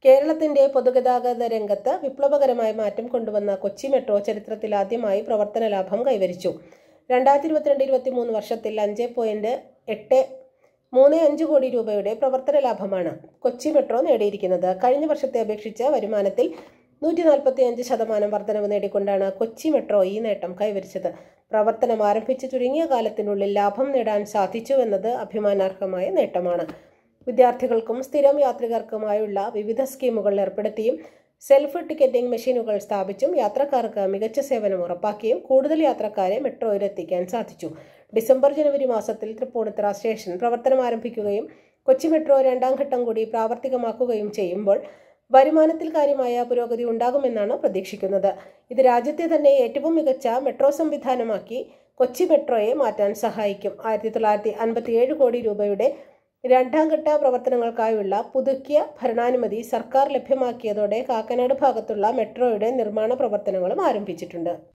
കേരളത്തിന്റെ പൊതുഗതാഗത രംഗത്ത് വിപ്ലവകരമായ മാറ്റം കൊണ്ടുവന്ന കൊച്ചി മെട്രോ ചരിത്രത്തിലാദ്യമായി പ്രവർത്തന ലാഭം കൈവരിച്ചു രണ്ടായിരത്തി ഇരുപത്തിരണ്ട് ഇരുപത്തി മൂന്ന് വർഷത്തിൽ അഞ്ച് പോയിന്റ് എട്ട് മൂന്ന് അഞ്ച് കോടി രൂപയുടെ പ്രവർത്തന ലാഭമാണ് കൊച്ചി മെട്രോ നേടിയിരിക്കുന്നത് കഴിഞ്ഞ വർഷത്തെ അപേക്ഷിച്ച് വരുമാനത്തിൽ നൂറ്റി നാൽപ്പത്തി അഞ്ച് ശതമാനം വർധനവ് നേടിക്കൊണ്ടാണ് കൊച്ചി മെട്രോ ഈ നേട്ടം കൈവരിച്ചത് പ്രവർത്തനം ആരംഭിച്ച് ചുരുങ്ങിയ കാലത്തിനുള്ളിൽ ലാഭം നേടാൻ സാധിച്ചു എന്നത് അഭിമാനാർഹമായ നേട്ടമാണ് വിദ്യാർത്ഥികൾക്കും സ്ഥിരം യാത്രികർക്കുമായുള്ള വിവിധ സ്കീമുകൾ ഏർപ്പെടുത്തിയും സെൽഫ് ടിക്കറ്റിംഗ് മെഷീനുകൾ സ്ഥാപിച്ചും യാത്രക്കാർക്ക് മികച്ച സേവനം ഉറപ്പാക്കിയും കൂടുതൽ യാത്രക്കാരെ മെട്രോയിൽ എത്തിക്കാൻ സാധിച്ചു ഡിസംബർ ജനുവരി മാസത്തിൽ തൃപ്പൂണിത്തുറ സ്റ്റേഷൻ പ്രവർത്തനം ആരംഭിക്കുകയും കൊച്ചി മെട്രോ രണ്ടാം ഘട്ടം കൂടി പ്രാവർത്തികമാക്കുകയും ചെയ്യുമ്പോൾ വരുമാനത്തിൽ കാര്യമായ പുരോഗതി ഉണ്ടാകുമെന്നാണ് പ്രതീക്ഷിക്കുന്നത് ഇത് രാജ്യത്തെ തന്നെ ഏറ്റവും മികച്ച മെട്രോ സംവിധാനമാക്കി കൊച്ചി മെട്രോയെ മാറ്റാൻ സഹായിക്കും ആയിരത്തി തൊള്ളായിരത്തി അൻപത്തിയേഴ് കോടി രൂപയുടെ രണ്ടാം ഘട്ട പ്രവർത്തനങ്ങൾക്കായുള്ള പുതുക്കിയ ഭരണാനുമതി സർക്കാർ ലഭ്യമാക്കിയതോടെ കാക്കനാട് ഭാഗത്തുള്ള മെട്രോയുടെ നിർമ്മാണ പ്രവർത്തനങ്ങളും ആരംഭിച്ചിട്ടുണ്ട്